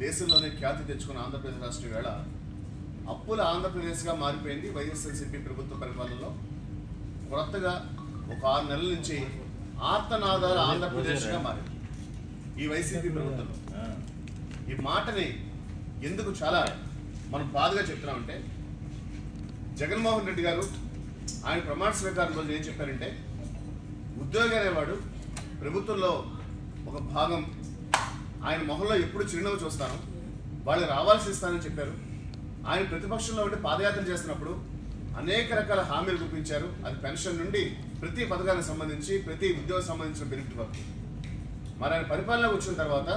దేశంలోనే ఖ్యాతి తెచ్చుకున్న ఆంధ్రప్రదేశ్ రాష్ట్రం వేళ అప్పుల ఆంధ్రప్రదేశ్గా మారిపోయింది వైఎస్ఆర్సీపీ ప్రభుత్వ పరిపాలనలో కొత్తగా ఒక ఆరు నెలల నుంచి ఆర్తనాదాల ఆంధ్రప్రదేశ్గా మారింది ఈ వైసీపీ ప్రభుత్వంలో ఈ మాటని ఎందుకు చాలా మనం బాధగా చెప్తున్నామంటే జగన్మోహన్ రెడ్డి గారు ఆయన ప్రమాణ స్వీకారం రోజు ఏం చెప్పారంటే ఉద్యోగి అనేవాడు ప్రభుత్వంలో ఒక భాగం ఆయన మొహంలో ఎప్పుడు చిరునవ్వు చూస్తాను వాళ్ళు రావాల్సి ఇస్తానని చెప్పారు ఆయన ప్రతిపక్షంలో ఉండి పాదయాత్ర చేస్తున్నప్పుడు అనేక రకాల హామీలు చూపించారు అది పెన్షన్ నుండి ప్రతి పథకానికి సంబంధించి ప్రతి ఉద్యోగం సంబంధించిన బెనిఫిట్ వరకు మరి ఆయన పరిపాలన వచ్చిన తర్వాత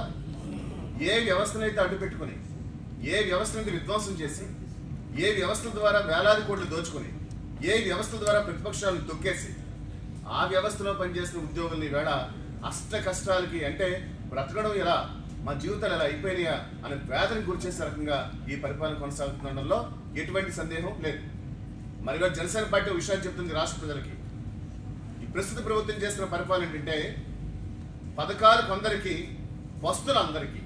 ఏ వ్యవస్థనైతే అడ్డు పెట్టుకుని ఏ వ్యవస్థనైతే విధ్వంసం చేసి ఏ వ్యవస్థల ద్వారా వేలాది కోట్లు దోచుకొని ఏ వ్యవస్థల ద్వారా ప్రతిపక్షాలను తొక్కేసి ఆ వ్యవస్థలో పనిచేస్తున్న ఉద్యోగుల్ని వేళ అష్ట కష్టాలకి అంటే బ్రతకడం ఎలా మా జీవితాలు ఎలా అయిపోయినాయా అనే వేదన గురిచేసే రకంగా ఈ పరిపాలన కొనసాగుతుండడంలో ఎటువంటి సందేహం లేదు మరిగా జనసేన పార్టీ ఒక విషయాన్ని చెప్తుంది రాష్ట్ర ప్రజలకి ఈ ప్రస్తుత ప్రభుత్వం చేస్తున్న పరిపాలన ఏంటంటే పథకాలు కొందరికి వస్తువులు అందరికీ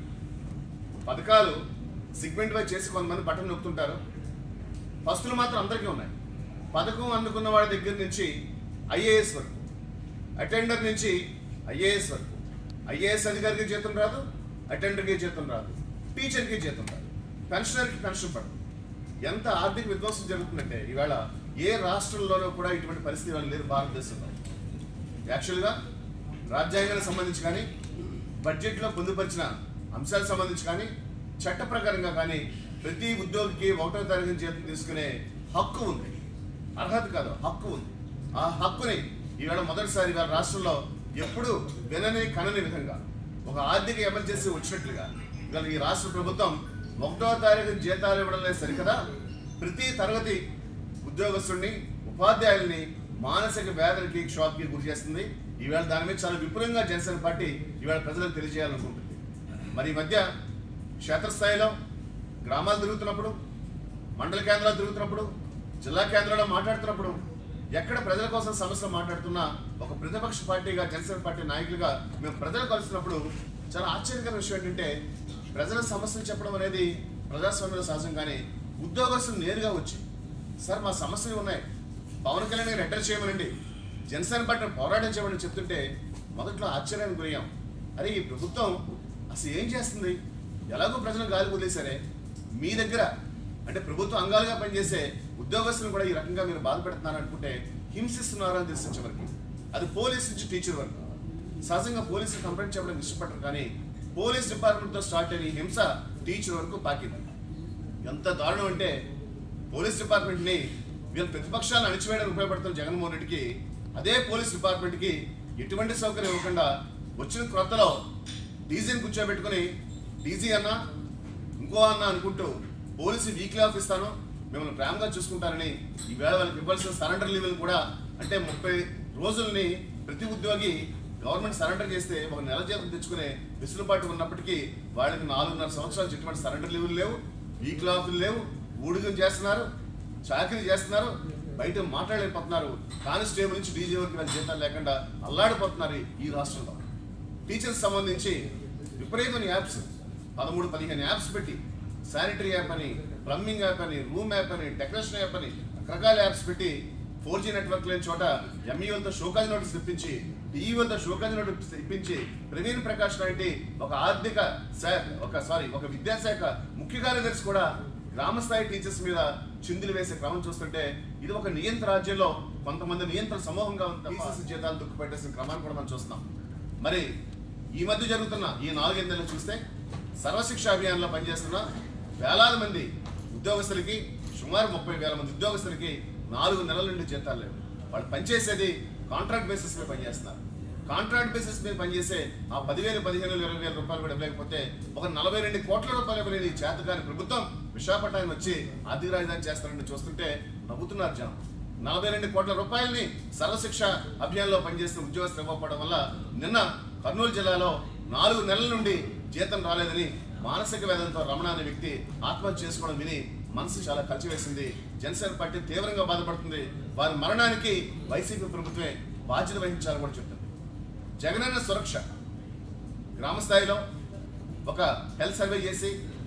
పథకాలు సిగ్మెంట్ వైజ్ చేసి కొంతమంది బటన్ నొక్కుతుంటారు వస్తువులు మాత్రం అందరికీ ఉన్నాయి పథకం అందుకున్న వాడి దగ్గర నుంచి ఐఏఎస్ వరకు అటెండర్ నుంచి ఐఏఎస్ వరకు ఐఏఎస్ అధికారికి జీతం రాదు అటెండర్కి జీతం రాదు టీచర్కి జీతం రాదు పెన్షనర్కి పెన్షన్ పడదు ఎంత ఆర్థిక విధ్వంసం జరుగుతుందంటే ఈవేళ ఏ రాష్ట్రంలోనూ కూడా ఇటువంటి పరిస్థితి వాళ్ళు లేరు భారతదేశంలో యాక్చువల్గా రాజ్యాంగానికి సంబంధించి కానీ బడ్జెట్లో పొందుపరిచిన అంశాలకు సంబంధించి కానీ చట్ట ప్రకారంగా కానీ ప్రతి ఉద్యోగికి ఒకటో తారీఖు జీతం తీసుకునే హక్కు ఉంది అర్హత కాదు హక్కు ఉంది ఆ హక్కుని ఈవేళ మొదటిసారి ఇవాళ రాష్ట్రంలో ఎప్పుడు వినని కనని విధంగా ఒక ఆర్థిక ఎమర్జెన్సీ వచ్చినట్లుగా ఇవాళ ఈ రాష్ట్ర ప్రభుత్వం ఒకటో తారీఖు జీతాలు ఇవ్వడం లేదు సరికదా ప్రతి తరగతి ఉద్యోగస్తుడిని ఉపాధ్యాయుల్ని మానసిక వేదనకి షాక్కి గురి చేస్తుంది ఈవేళ దాని మీద చాలా విపులంగా జనసేన పార్టీ ఈవేళ ప్రజలకు తెలియజేయాలనుకుంటుంది మరి ఈ మధ్య క్షేత్రస్థాయిలో గ్రామాలు తిరుగుతున్నప్పుడు మండల కేంద్రాలు తిరుగుతున్నప్పుడు జిల్లా కేంద్రాల్లో మాట్లాడుతున్నప్పుడు ఎక్కడ ప్రజల కోసం సమస్యలు మాట్లాడుతున్నా ఒక ప్రతిపక్ష పార్టీగా జనసేన పార్టీ నాయకులుగా మేము ప్రజలు కలుస్తున్నప్పుడు చాలా ఆశ్చర్యకర విషయం ఏంటంటే ప్రజల సమస్యలు చెప్పడం అనేది ప్రజాస్వామ్యంలో సహజం కానీ ఉద్యోగస్తులు నేరుగా వచ్చి సార్ మా సమస్యలు ఉన్నాయి పవన్ కళ్యాణ్ గారు ఎంటర్ చేయమనండి జనసేన పార్టీ పోరాటం చేయమని చెప్తుంటే మొదట్లో ఆశ్చర్యానికి గురయ్యాం అరే ఈ ప్రభుత్వం అసలు ఏం చేస్తుంది ఎలాగో ప్రజలను గాలి వదిలేశారే మీ దగ్గర అంటే ప్రభుత్వ అంగాలుగా పనిచేసే ఉద్యోగస్తులను కూడా ఈ రకంగా మీరు బాధపెడుతున్నారు అనుకుంటే హింసిస్తున్నారు అని తెలిసించే వరకు అది పోలీస్ నుంచి టీచర్ వరకు సహజంగా పోలీసులు కంప్లైంట్ చెప్పడం ఇష్టపడరు కానీ పోలీస్ డిపార్ట్మెంట్తో స్టార్ట్ అయిన ఈ హింస టీచర్ వరకు పాకింది ఎంత దారుణం అంటే పోలీస్ డిపార్ట్మెంట్ని వీళ్ళ ప్రతిపక్షాలను అణిచివేయడానికి ఉపయోగపడుతున్న జగన్మోహన్ రెడ్డికి అదే పోలీస్ డిపార్ట్మెంట్కి ఎటువంటి సౌకర్యం ఇవ్వకుండా వచ్చిన క్రొత్తలో డీజీని కూర్చోబెట్టుకుని డీజీ అన్న ఇంకో అన్న అనుకుంటూ పోలీసు వీక్లీ ఆఫ్ ఇస్తాను మిమ్మల్ని ప్రేమగా చూసుకుంటారని ఈవేళ వాళ్ళకి ఇవ్వాల్సిన సరెండర్ లీవులు కూడా అంటే ముప్పై రోజుల్ని ప్రతి ఉద్యోగి గవర్నమెంట్ సరెండర్ చేస్తే ఒక నెల జీతం తెచ్చుకునే వెసులుబాటు ఉన్నప్పటికీ వాళ్ళకి నాలుగున్నర సంవత్సరాలు ఎటువంటి సరెండర్ లీవులు లేవు వీక్లీ ఆఫ్లు లేవు ఊడిగం చేస్తున్నారు చాకరీ చేస్తున్నారు బయట మాట్లాడలేకపోతున్నారు కానిస్టేబుల్ నుంచి డీజీ వరకు వీళ్ళ జీతాలు లేకుండా అల్లాడిపోతున్నారు ఈ రాష్ట్రంలో టీచర్స్ సంబంధించి విపరీతమైన యాప్స్ పదమూడు పదిహేను యాప్స్ పెట్టి శానిటరీ యాప్ అని ప్లంబింగ్ యాప్ అని రూమ్ యాప్ అని డెకరేషన్ యాప్ అని రకరకాల యాప్స్ పెట్టి ఫోర్ జీ నెట్వర్క్ లేని చోట ఎంఈఓలతో షోకాజ్ నోటీస్ ఇప్పించి డిఈఓలతో షోకాజ్ నోటీస్ ఇప్పించి ప్రవీణ్ ప్రకాష్ లాంటి ఒక ఆర్థిక శా- ఒక సారీ ఒక విద్యాశాఖ ముఖ్య కార్యదర్శి కూడా గ్రామ స్థాయి టీచర్స్ మీద చిందులు వేసే క్రమం చూస్తుంటే ఇది ఒక నియంత్ర రాజ్యంలో కొంతమంది నియంత్రణ సమూహంగా ఉన్న టీచర్స్ జీతాలు దుక్కు పెట్టేసిన క్రమాన్ని కూడా మనం చూస్తున్నాం మరి ఈ మధ్య జరుగుతున్న ఈ నాలుగైదేళ్ళు చూస్తే సర్వశిక్ష అభియాన్లో పనిచేస్తున్న వేలాది మంది ఉద్యోగస్తులకి సుమారు ముప్పై వేల మంది ఉద్యోగస్తులకి నాలుగు నెలల నుండి జీతాలు లేవు వాళ్ళు పనిచేసేది కాంట్రాక్ట్ బేసిస్ మీద పనిచేస్తున్నారు కాంట్రాక్ట్ బేసిస్ మీద పనిచేసే ఆ పదివేలు పదిహేను వేలు ఇరవై వేల రూపాయలు కూడా ఇవ్వలేకపోతే ఒక నలభై రెండు కోట్ల రూపాయలు ఇవ్వలేని ఈ చేతకాని ప్రభుత్వం విశాఖపట్నానికి వచ్చి ఆర్థిక రాజధాని చేస్తారని చూస్తుంటే నవ్వుతున్నారు జనం నలభై రెండు కోట్ల రూపాయలని సర్వశిక్ష అభియాన్లో పనిచేస్తున్న ఉద్యోగస్తులు ఇవ్వకపోవడం వల్ల నిన్న కర్నూలు జిల్లాలో నాలుగు నెలల నుండి జీతం రాలేదని మానసిక వేదంతో రమణ అనే వ్యక్తి ఆత్మహత్య చేసుకోవడం విని మనసు చాలా కలిచివేసింది జనసేన పార్టీ తీవ్రంగా బాధపడుతుంది వారి మరణానికి వైసీపీ ప్రభుత్వమే బాధ్యత వహించాలని కూడా చెప్తుంది జగనన్న సురక్ష గ్రామ స్థాయిలో ఒక హెల్త్ సర్వే చేసి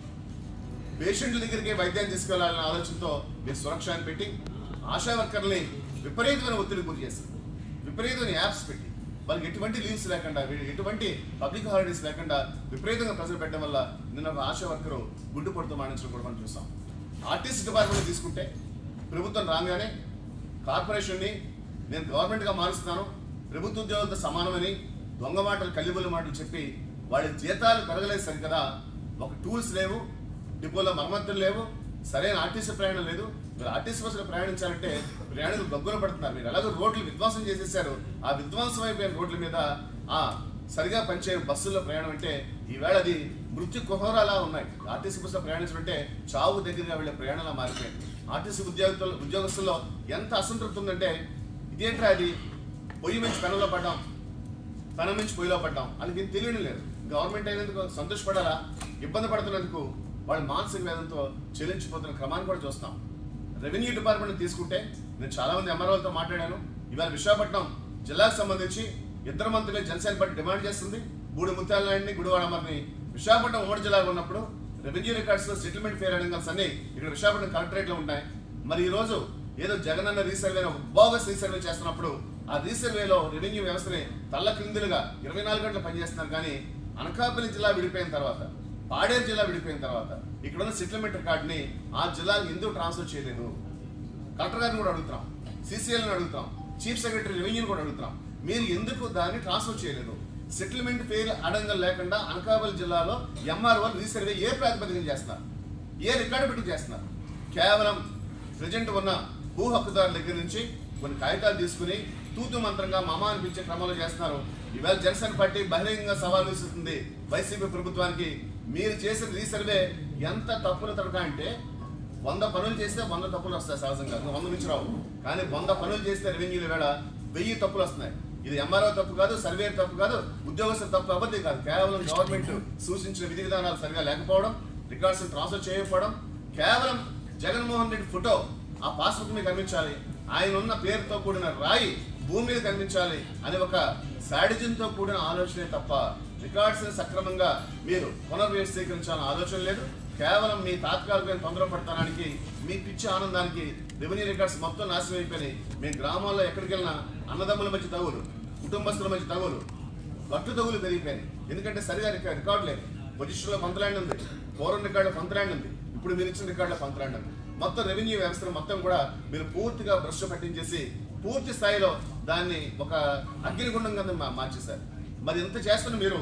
పేషెంట్ల దగ్గరికి వైద్యాన్ని తీసుకెళ్లాలనే ఆలోచనతో మీరు సురక్ష అని పెట్టి ఆశా వర్కర్ని విపరీతమైన ఒత్తిడి గురి చేస్తారు విపరీతమైన యాప్స్ పెట్టి వాళ్ళకి ఎటువంటి లీవ్స్ లేకుండా వీ- ఎటువంటి పబ్లిక్ హాలిడేస్ లేకుండా విపరీతంగా ప్రెజర్ పెట్టడం వల్ల నిన్న ఒక ఆశా వర్కరు గుడ్డు పొడుతూ మాడించడం కూడా మనం చూసాం ఆర్టీసీ డిపార్ట్మెంట్ తీసుకుంటే ప్రభుత్వం రాగానే కార్పొరేషన్ని నేను గవర్నమెంట్గా మారుస్తున్నాను ప్రభుత్వ ఉద్యోగులతో సమానమని దొంగ మాటలు కల్లిబుల్లి మాటలు చెప్పి వాళ్ళ జీతాలు పెరగలేదు సరికదా ఒక టూల్స్ లేవు డిపోలో మరమ్మతులు లేవు సరైన ఆర్టీసీ ప్రయాణం లేదు మీరు ఆర్టీసీ బస్సులో ప్రయాణించాలంటే ప్రయాణికులు గగ్గున పడుతున్నారు మీరు ఎలాగో రోడ్లు విధ్వంసం చేసేసారు ఆ విధ్వంసం అయిపోయిన రోడ్ల మీద ఆ సరిగా పనిచేయని బస్సుల్లో ప్రయాణం అంటే ఈవేళ అది మృత్యు కుహరాలా ఉన్నాయి ఆర్టీసీ బస్సులో ప్రయాణించమంటే చావు దగ్గరగా వెళ్ళే ప్రయాణంలా మారిపోయింది ఆర్టీసీ ఉద్యోగులు ఉద్యోగస్తుల్లో ఎంత అసంతృప్తి ఉందంటే ఇదేంట్రా అది పొయ్యి మించి పెనంలో పడ్డాం పెనం మించి పొయ్యిలో పడ్డాం వాళ్ళకి ఏం తెలియడం లేదు గవర్నమెంట్ అయినందుకు సంతోషపడాలా ఇబ్బంది పడుతున్నందుకు వాళ్ళు మానసిక వేదంతో చెల్లించిపోతున్న క్రమాన్ని కూడా చూస్తాం రెవెన్యూ డిపార్ట్మెంట్ తీసుకుంటే నేను చాలా మంది ఎంఆర్ఓలతో మాట్లాడాను ఇవాళ విశాఖపట్నం జిల్లాకు సంబంధించి ఇద్దరు మంత్రులు జనసేన పార్టీ డిమాండ్ చేస్తుంది గూడి ముత్యాల నాయుడిని గుడివాడ అమర్ని విశాఖపట్నం ఉమ్మడి జిల్లాలో ఉన్నప్పుడు రెవెన్యూ రికార్డ్స్ లో సెటిల్మెంట్ ఫేర్ అనింగల్స్ అన్ని ఇక్కడ విశాఖపట్నం కలెక్టరేట్ లో ఉంటాయి మరి ఈ రోజు ఏదో జగనన్న రీసర్వే ఒక బోగస్ రీసర్వే చేస్తున్నప్పుడు ఆ రీసర్వేలో రెవెన్యూ వ్యవస్థని తల్ల క్రిందులుగా ఇరవై నాలుగు గంటలు పనిచేస్తున్నారు కానీ అనకాపల్లి జిల్లా విడిపోయిన తర్వాత పాడేరు జిల్లా విడిపోయిన తర్వాత ఇక్కడ ఉన్న సెటిల్మెంట్ రికార్డుని ఆ జిల్లాకి ఎందుకు ట్రాన్స్ఫర్ చేయలేదు కలెక్టర్ గారిని కూడా అడుగుతున్నాం సీసీఎల్ని అడుగుతాం చీఫ్ సెక్రటరీ రెవెన్యూని కూడా అడుగుతున్నాం మీరు ఎందుకు దాన్ని ట్రాన్స్ఫర్ చేయలేదు సెటిల్మెంట్ ఫెయిల్ అడంగం లేకుండా అనకాపల్లి జిల్లాలో ఎంఆర్ఓ రీసర్వే ఏ ప్రాతిపదికన చేస్తున్నారు ఏ రికార్డు పెట్టి చేస్తున్నారు కేవలం ప్రజెంట్ ఉన్న భూ హక్కుదారుల దగ్గర నుంచి కొన్ని కాగితాలు తీసుకుని తూతు మంత్రంగా మామ అనిపించే క్రమంలో చేస్తున్నారు ఈవేళ జనసేన పార్టీ బహిరంగంగా సవాల్ విసురుతుంది వైసీపీ ప్రభుత్వానికి మీరు చేసిన రీసర్వే ఎంత తప్పులు తడక అంటే వంద పనులు చేస్తే వంద తప్పులు వస్తాయి సహజంగా ఇంకా వంద నుంచి రావు కానీ వంద పనులు చేస్తే రెవెన్యూల వేళ వెయ్యి తప్పులు వస్తున్నాయి ఇది ఎంఆర్ఓ తప్పు కాదు సర్వేర్ తప్పు కాదు ఉద్యోగస్తుల తప్పు అవ్వద్ది కాదు కేవలం గవర్నమెంట్ సూచించిన విధి విధానాలు సరిగా లేకపోవడం రికార్డ్స్ ట్రాన్స్ఫర్ చేయకపోవడం కేవలం జగన్మోహన్ రెడ్డి ఫోటో ఆ పాస్బుక్ మీద కనిపించాలి ఆయన ఉన్న పేరుతో కూడిన రాయి భూమి మీద కనిపించాలి అనే ఒక శాడిజంతో కూడిన ఆలోచనే తప్ప రికార్డ్స్ సక్రమంగా మీరు పునర్వ్యవస్థీకరించాలని ఆలోచన లేదు కేవలం మీ తాత్కాలికమైన తొందరపడతానికి మీ పిచ్చి ఆనందానికి రెవెన్యూ రికార్డ్స్ మొత్తం నాశనం అయిపోయినాయి మేము గ్రామాల్లో ఎక్కడికి వెళ్ళినా అన్నదమ్ముల మధ్య తగులు కుటుంబస్తుల మధ్య తగులు గట్టు తగులు పెరిగిపోయినాయి ఎందుకంటే సరిగా రికా- రికార్డు లేదు పొజిషన్లో కొంత ల్యాండ్ ఉంది పూర్వం రికార్డులో కొంత ల్యాండ్ ఉంది ఇప్పుడు మీరు ఇచ్చిన రికార్డులో కొంత ల్యాండ్ ఉంది మొత్తం రెవెన్యూ వ్యవస్థను మొత్తం కూడా మీరు పూర్తిగా భ్రష్ పట్టించేసి పూర్తి స్థాయిలో దాన్ని ఒక అగ్నిగుండం కింద మా- మార్చేశారు మరి ఇంత చేస్తున్న మీరు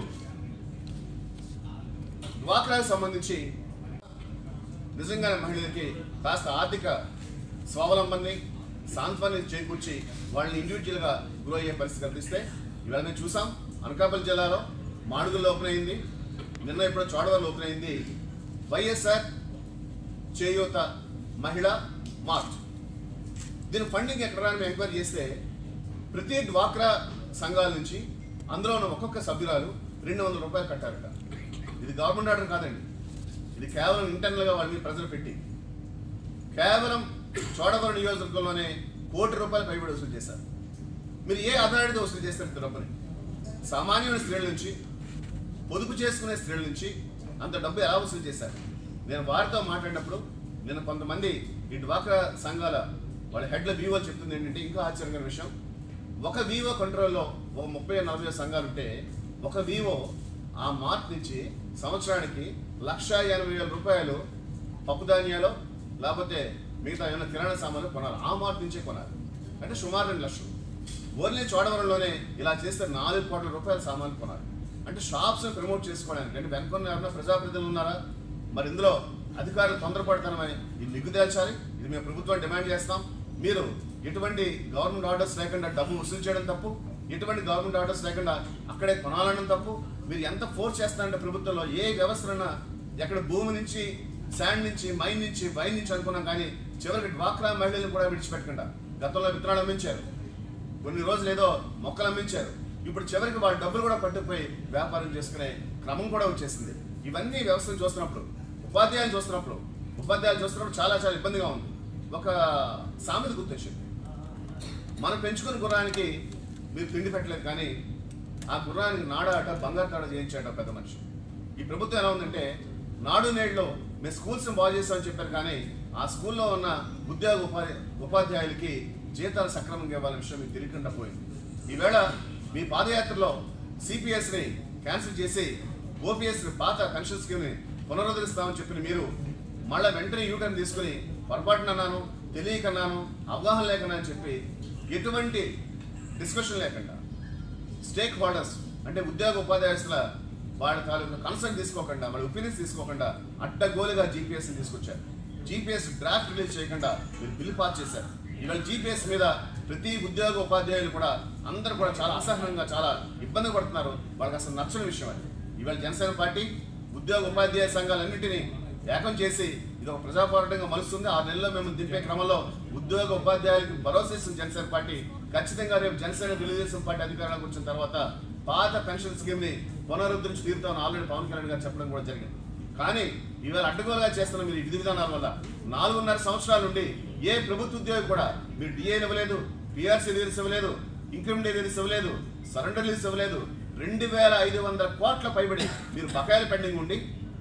డ్వాక్రాకు సంబంధించి నిజంగానే మహిళలకి కాస్త ఆర్థిక స్వావలంబన్ని సాంత్వన్ని చేకూర్చి వాళ్ళని ఇండివిజువల్గా గ్రో అయ్యే పరిస్థితి కల్పిస్తే ఇవాళ మేము చూసాం అనకాపల్లి జిల్లాలో మాడుగుల్లో ఓపెన్ అయింది నిన్న ఇప్పుడు చోడవరం ఓపెన్ అయింది వైఎస్ఆర్ చేయూత మహిళ మార్ట్ దీని ఫండింగ్ ఎక్కడ రాని మేము ఎంక్వైరీ చేస్తే ప్రతి డ్వాక్రా సంఘాల నుంచి అందులో ఉన్న ఒక్కొక్క సభ్యురాలు రెండు వందల రూపాయలు కట్టారట ఇది గవర్నమెంట్ ఆర్డర్ కాదండి ఇది కేవలం ఇంటర్నల్గా వాళ్ళ మీద ప్రజలు పెట్టి కేవలం చోడవరం నియోజకవర్గంలోనే కోటి రూపాయలు పైబడి వసూలు చేశారు మీరు ఏ ఆధారిత వసూలు చేస్తారు ఇంత డబ్బుని సామాన్యమైన స్త్రీల నుంచి పొదుపు చేసుకునే స్త్రీల నుంచి అంత డబ్బు ఎలా వసూలు చేశారు నేను వారితో మాట్లాడినప్పుడు నేను కొంతమంది ఈ డ్వాక్రా సంఘాల వాళ్ళ హెడ్ల వీవో చెప్తుంది ఏంటంటే ఇంకా ఆశ్చర్యకర విషయం ఒక వీవో కంట్రోల్లో ఒక ముప్పై నలభై సంఘాలు ఉంటే ఒక వీవో ఆ మార్ట్ నుంచి సంవత్సరానికి లక్ష ఎనభై వేల రూపాయలు పప్పు ధాన్యాలు లేకపోతే మిగతా ఏమైనా కిరాణా సామాన్లు కొనాలి ఆ మార్ట్ నుంచే కొనాలి అంటే సుమారు రెండు లక్షలు ఓన్లీ చోడవరంలోనే ఇలా చేస్తే నాలుగు కోట్ల రూపాయల సామాన్లు కొనాలి అంటే షాప్స్ ప్రమోట్ చేసుకోవడానికి అంటే వెనుకొన్న ఎవరైనా ప్రజాప్రతినిధులు ఉన్నారా మరి ఇందులో అధికారులు తొందరపడతారని ఇది నిగ్గు తేల్చాలి ఇది మేము ప్రభుత్వం డిమాండ్ చేస్తాం మీరు ఎటువంటి గవర్నమెంట్ ఆర్డర్స్ లేకుండా డబ్బు వసూలు చేయడం తప్పు ఎటువంటి గవర్నమెంట్ ఆర్డర్స్ లేకుండా అక్కడే కొనాలనడం తప్పు మీరు ఎంత ఫోర్స్ చేస్తారంటే ప్రభుత్వంలో ఏ వ్యవస్థలన్నా ఎక్కడ భూమి నుంచి శాండ్ నుంచి మైన్ నుంచి వైన్ నుంచి అనుకున్నాం కానీ చివరికి డ్వాక్రా మహిళలను కూడా విడిచిపెట్టకుండా గతంలో విత్తనాలు అమ్మించారు కొన్ని రోజులు ఏదో మొక్కలు అమ్మించారు ఇప్పుడు చివరికి వాళ్ళ డబ్బులు కూడా పట్టుకుపోయి వ్యాపారం చేసుకునే క్రమం కూడా వచ్చేసింది ఇవన్నీ వ్యవస్థను చూస్తున్నప్పుడు ఉపాధ్యాయులు చూస్తున్నప్పుడు ఉపాధ్యాయులు చూస్తున్నప్పుడు చాలా చాలా ఇబ్బందిగా ఉంది ఒక సామెత గుర్తొచ్చింది మనం పెంచుకున్న గుర్రానికి మీరు తిండి పెట్టలేదు కానీ ఆ గుర్రానికి నాడ ఆట బంగారు తాడ చేయించాట పెద్ద మనిషి ఈ ప్రభుత్వం ఎలా ఉందంటే నాడు నేడులో మేము స్కూల్స్ బాగు చేస్తామని చెప్పారు కానీ ఆ స్కూల్లో ఉన్న ఉద్యోగ ఉపాధి ఉపాధ్యాయులకి జీతాలు సక్రమంగా ఇవ్వాలనే విషయం మీకు తెలియకుండా పోయింది ఈవేళ మీ పాదయాత్రలో సిపిఎస్ని క్యాన్సిల్ చేసి ఓపీఎస్ పాత పెన్షన్ స్కీమ్ని పునరుద్ధరిస్తామని చెప్పిన మీరు మళ్ళీ వెంటనే యూటర్న్ తీసుకుని పొరపాటునన్నాను తెలియకన్నాను అవగాహన లేకన్నా అని చెప్పి ఎటువంటి డిస్కషన్ లేకుండా స్టేక్ హోల్డర్స్ అంటే ఉద్యోగ ఉపాధ్యాయుల వాళ్ళ తాలూకు కన్సర్న్ తీసుకోకుండా వాళ్ళ ఒపీనియన్స్ తీసుకోకుండా అడ్డగోలుగా జీపీఎస్ తీసుకొచ్చారు జీపీఎస్ డ్రాఫ్ట్ రిలీజ్ చేయకుండా మీరు బిల్లు పాస్ చేశారు ఇవాళ జీపీఎస్ మీద ప్రతి ఉద్యోగ ఉపాధ్యాయులు కూడా అందరూ కూడా చాలా అసహనంగా చాలా ఇబ్బంది పడుతున్నారు వాళ్ళకి అసలు నచ్చని విషయం అది ఇవాళ జనసేన పార్టీ ఉద్యోగ ఉపాధ్యాయ సంఘాలన్నింటినీ ఏకం చేసి ఇది ఒక ప్రజా పోరాటంగా మలుస్తుంది ఆ నెలలో మేము దింపే క్రమంలో ఉద్యోగ ఉపాధ్యాయులకు భరోసా ఇస్తుంది జనసేన పార్టీ ఖచ్చితంగా రేపు జనసేన తెలుగుదేశం పార్టీ అధికారంలోకి వచ్చిన తర్వాత పాత పెన్షన్ స్కీమ్ ని పునరుద్ధరించి తీరుతామని ఆల్రెడీ పవన్ కళ్యాణ్ గారు చెప్పడం కూడా జరిగింది కానీ ఇవాళ అడ్డగోలుగా చేస్తున్న మీరు విధి విధానాల వల్ల నాలుగున్నర సంవత్సరాల నుండి ఏ ప్రభుత్వ ఉద్యోగి కూడా మీరు డిఏ ఇవ్వలేదు పిఆర్సీ రిలీజ్ ఇవ్వలేదు ఇంక్రిమెంట్ రిలీజ్ ఇవ్వలేదు సరెండర్ రిలీజ్ ఇవ్వలేదు రెండు వేల ఐదు వందల కోట్ల పైబడి మీరు బకాయిలు పెండింగ్ ఉండి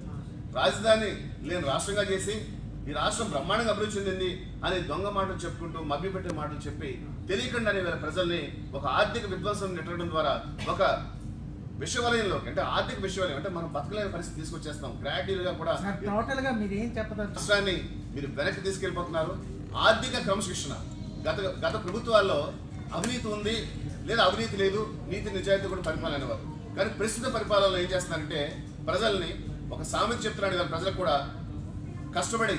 రాజధాని లేని రాష్ట్రంగా చేసి ఈ రాష్ట్రం బ్రహ్మాండంగా అభివృద్ధి చెందింది అని దొంగ మాటలు చెప్పుకుంటూ మభ్యపెట్టే మాటలు చెప్పి తెలియకుండానే వీళ్ళ ప్రజల్ని ఒక ఆర్థిక విధ్వంసం నెట్టడం ద్వారా ఒక విశ్వవలయంలోకి అంటే ఆర్థిక విశ్వవలయం అంటే మనం బతకలేని పరిస్థితి తీసుకొచ్చేస్తాం గ్రాడ్యువల్గా కూడా సార్ టోటల్ గా మీరు ఏం చెప్పదలుచు రాష్ట్రాన్ని మీరు వెనక్కి తీసుకెళ్ళిపోతున్నారు ఆర్థిక క్రమశిక్షణ గత గత ప్రభుత్వాల్లో అవినీతి ఉంది లేదా అవినీతి లేదు నీతి నిజాయితీ కూడా పరిపాలన అనేవారు కానీ ప్రస్తుత పరిపాలనలో ఏం చేస్తున్నారంటే ప్రజల్ని ఒక సామెత చెప్తున్నాడు ఇవాళ ప్రజలకు కూడా కష్టపడి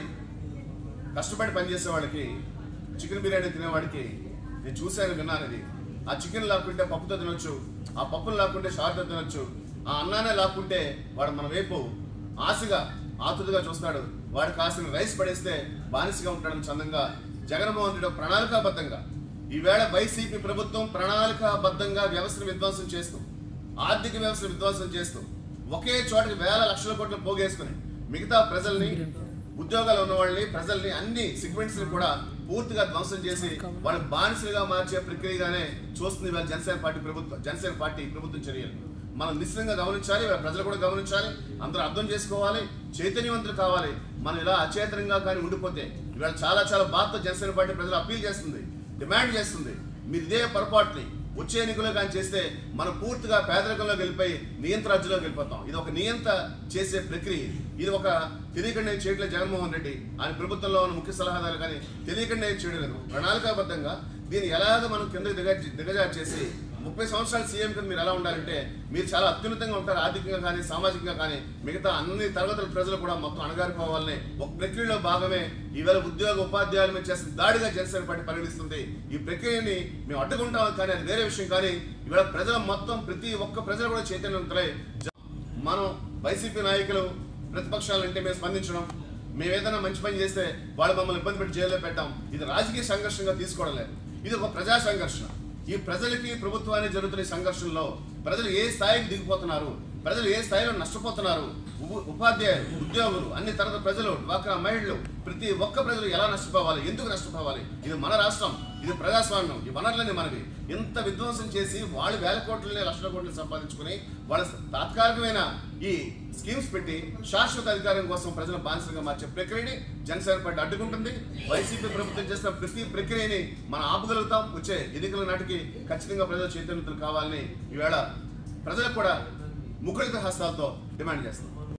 కష్టపడి పనిచేసే వాళ్ళకి చికెన్ బిర్యానీ తినేవాడికి నేను చూశాను విన్నాను ఇది ఆ చికెన్ లాక్కుంటే పప్పుతో తినొచ్చు ఆ పప్పును లాక్కుంటే షార్తో తినొచ్చు ఆ అన్నానే లాక్కుంటే వాడు మన వైపు ఆశగా ఆతుడుగా చూస్తాడు వాడు కాసిన రైస్ పడేస్తే బానిసగా ఉంటాడని చందంగా జగన్మోహన్ రెడ్డి ఒక ప్రణాళికాబద్ధంగా ఈవేళ వైసీపీ ప్రభుత్వం ప్రణాళికాబద్ధంగా వ్యవస్థను విధ్వంసం చేస్తూ ఆర్థిక వ్యవస్థను విధ్వంసం చేస్తూ ఒకే చోటకి వేల లక్షల కోట్లు పోగేసుకుని మిగతా ప్రజల్ని ఉద్యోగాలు ఉన్న వాళ్ళని ప్రజల్ని అన్ని సిగ్మెంట్స్ ని కూడా పూర్తిగా ధ్వంసం చేసి వాళ్ళ బానిసలుగా మార్చే ప్రక్రియగానే చూస్తుంది ఇవాళ జనసేన పార్టీ ప్రభుత్వం జనసేన పార్టీ ప్రభుత్వం చర్యలు మనం నిశ్చితంగా గమనించాలి ఇవాళ ప్రజలు కూడా గమనించాలి అందరూ అర్థం చేసుకోవాలి చైతన్యవంతులు కావాలి మనం ఇలా అచేతనంగా కానీ ఉండిపోతే ఇవాళ చాలా చాలా బాధతో జనసేన పార్టీ ప్రజలు అప్పీల్ చేస్తుంది డిమాండ్ చేస్తుంది మీరు ఇదే పొరపాటుని వచ్చే ఎన్నికలో కానీ చేస్తే మనం పూర్తిగా పేదరికంలో వెళ్ళిపోయి నియంత్ర రాజ్యంలోకి వెళ్ళిపోతాం ఇది ఒక నియంత చేసే ప్రక్రియ ఇది. ఇది ఒక తెలియకుండా ఏం చేయట్లేదు జగన్మోహన్ రెడ్డి ఆయన ప్రభుత్వంలో ఉన్న ముఖ్య సలహాదారు కానీ తెలియకుండా ఏం చేయడం లేదు ప్రణాళికాబద్ధంగా దీన్ని ఎలాగ మనం కిందకి దిగ దిగజారు చేసి ముప్పై సంవత్సరాలు సీఎం కింద మీరు ఎలా ఉండాలంటే మీరు చాలా అత్యున్నతంగా ఉంటారు ఆర్థికంగా కానీ సామాజికంగా కానీ మిగతా అన్ని తరగతుల ప్రజలు కూడా మొత్తం అణగారిపోవాలని ఒక ప్రక్రియలో భాగమే ఈవేళ ఉద్యోగ ఉపాధ్యాయుల మీద చేసిన దాడిగా జనసేన పార్టీ పరిగణిస్తుంది ఈ ప్రక్రియని మేము అడ్డుకుంటాం కానీ అది వేరే విషయం కానీ ఇవాళ ప్రజల మొత్తం ప్రతి ఒక్క ప్రజలు కూడా చైతన్యవంతులై జ- మనం వైసీపీ నాయకులు ప్రతిపక్షాలంటే మేము స్పందించడం మేము ఏదైనా మంచి పని చేస్తే వాళ్ళు మమ్మల్ని ఇబ్బంది పెట్టి జైల్లో పెట్టాం ఇది రాజకీయ సంఘర్షణగా తీసుకోవడం లేదు ఇది ఒక ప్రజా సంఘర్షణ ఈ ప్రజలకి ప్రభుత్వానికి జరుగుతున్న ఈ సంఘర్షణలో ప్రజలు ఏ స్థాయికి దిగిపోతున్నారు ప్రజలు ఏ స్థాయిలో నష్టపోతున్నారు ఉ- ఉపాధ్యాయులు ఉద్యోగులు అన్ని తరగతి ప్రజలు డ్వాక్రా మహిళలు ప్రతి ఒక్క ప్రజలు ఎలా నష్టపోవాలి ఎందుకు నష్టపోవాలి ఇది మన రాష్ట్రం ఇది ప్రజాస్వామ్యం ఈ వనరులని మనవి ఎంత విధ్వంసం చేసి వాళ్ళు వేల కోట్లని లక్షల కోట్లు సంపాదించుకుని వాళ్ళ తాత్కాలికమైన ఈ స్కీమ్స్ పెట్టి శాశ్వత అధికారం కోసం ప్రజల బానిసలుగా మార్చే ప్రక్రియని జనసేన పార్టీ అడ్డుకుంటుంది వైసీపీ ప్రభుత్వం చేసిన ప్రతి ప్రక్రియని మనం ఆపగలుగుతాం వచ్చే ఎన్నికల నాటికి ఖచ్చితంగా ప్రజలు చైతన్యతలు కావాలని ఈవేళ ప్రజలకు కూడా ముఖరిత హస్తాలతో డిమాండ్ చేస్తాం